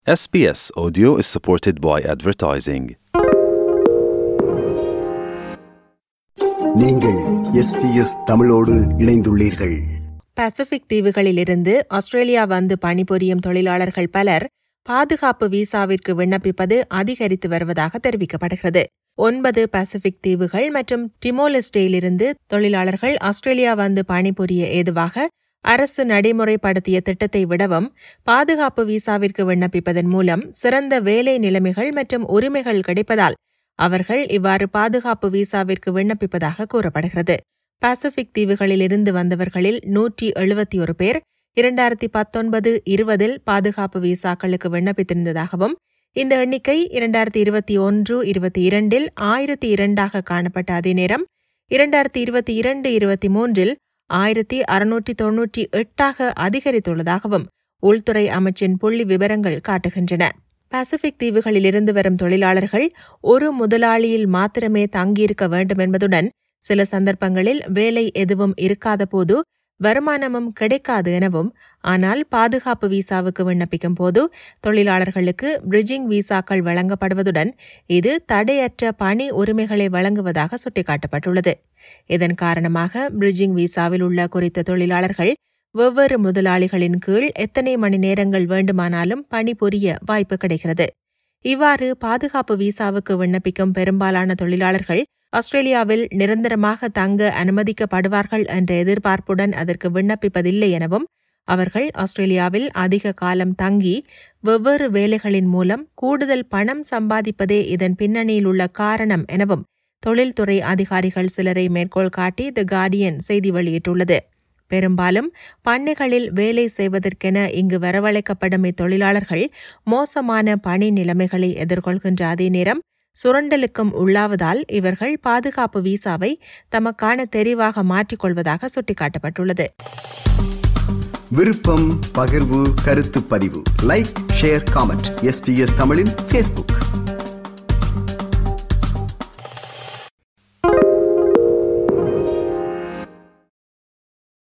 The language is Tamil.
SBS Audio is supported by advertising. நீங்கள் எஸ்பிஎஸ் தமிழோடு இணைந்துள்ளீர்கள் பசிபிக் தீவுகளிலிருந்து ஆஸ்திரேலியா வந்து பணிபுரியும் தொழிலாளர்கள் பலர் பாதுகாப்பு விசாவிற்கு விண்ணப்பிப்பது அதிகரித்து வருவதாக தெரிவிக்கப்படுகிறது ஒன்பது பசிபிக் தீவுகள் மற்றும் டிமோலெஸ்டேயிலிருந்து தொழிலாளர்கள் ஆஸ்திரேலியா வந்து பணிபுரிய ஏதுவாக அரசு நடைமுறைப்படுத்திய திட்டத்தை விடவும் பாதுகாப்பு விசாவிற்கு விண்ணப்பிப்பதன் மூலம் சிறந்த வேலை நிலைமைகள் மற்றும் உரிமைகள் கிடைப்பதால் அவர்கள் இவ்வாறு பாதுகாப்பு விசாவிற்கு விண்ணப்பிப்பதாக கூறப்படுகிறது பசிபிக் தீவுகளிலிருந்து வந்தவர்களில் நூற்றி எழுபத்தி ஒரு பேர் இரண்டாயிரத்தி பத்தொன்பது இருபதில் பாதுகாப்பு விசாக்களுக்கு விண்ணப்பித்திருந்ததாகவும் இந்த எண்ணிக்கை இரண்டாயிரத்தி இருபத்தி ஒன்று இருபத்தி இரண்டில் ஆயிரத்தி இரண்டாக காணப்பட்ட அதே நேரம் இரண்டாயிரத்தி இருபத்தி இரண்டு இருபத்தி மூன்றில் ஆயிரத்தி அறுநூற்றி தொன்னூற்றி எட்டாக அதிகரித்துள்ளதாகவும் உள்துறை அமைச்சின் புள்ளி விவரங்கள் காட்டுகின்றன பசிபிக் தீவுகளிலிருந்து வரும் தொழிலாளர்கள் ஒரு முதலாளியில் மாத்திரமே தங்கியிருக்க வேண்டும் என்பதுடன் சில சந்தர்ப்பங்களில் வேலை எதுவும் இருக்காத போது வருமானமும் கிடைக்காது எனவும் ஆனால் பாதுகாப்பு விசாவுக்கு விண்ணப்பிக்கும் போது தொழிலாளர்களுக்கு பிரிட்ஜிங் விசாக்கள் வழங்கப்படுவதுடன் இது தடையற்ற பணி உரிமைகளை வழங்குவதாக சுட்டிக்காட்டப்பட்டுள்ளது இதன் காரணமாக பிரிட்ஜிங் விசாவில் உள்ள குறித்த தொழிலாளர்கள் வெவ்வேறு முதலாளிகளின் கீழ் எத்தனை மணி நேரங்கள் வேண்டுமானாலும் பணிபுரிய வாய்ப்பு கிடைக்கிறது இவ்வாறு பாதுகாப்பு விசாவுக்கு விண்ணப்பிக்கும் பெரும்பாலான தொழிலாளர்கள் ஆஸ்திரேலியாவில் நிரந்தரமாக தங்க அனுமதிக்கப்படுவார்கள் என்ற எதிர்பார்ப்புடன் அதற்கு விண்ணப்பிப்பதில்லை எனவும் அவர்கள் ஆஸ்திரேலியாவில் அதிக காலம் தங்கி வெவ்வேறு வேலைகளின் மூலம் கூடுதல் பணம் சம்பாதிப்பதே இதன் பின்னணியில் உள்ள காரணம் எனவும் தொழில்துறை அதிகாரிகள் சிலரை மேற்கோள் காட்டி தி கார்டியன் செய்தி வெளியிட்டுள்ளது பெரும்பாலும் பண்ணைகளில் வேலை செய்வதற்கென இங்கு வரவழைக்கப்படும் இத்தொழிலாளர்கள் மோசமான பணி நிலைமைகளை எதிர்கொள்கின்ற அதே நேரம் சுரண்டலுக்கும் உள்ளாவதால் இவர்கள் பாதுகாப்பு விசாவை தமக்கான தெரிவாக மாற்றிக்கொள்வதாக சுட்டிக்காட்டப்பட்டுள்ளது விருப்பம் பகிர்வு கருத்து பதிவு லைக் ஷேர் காமெண்ட் எஸ்பிஎஸ் தமிழின் ஃபேஸ்புக்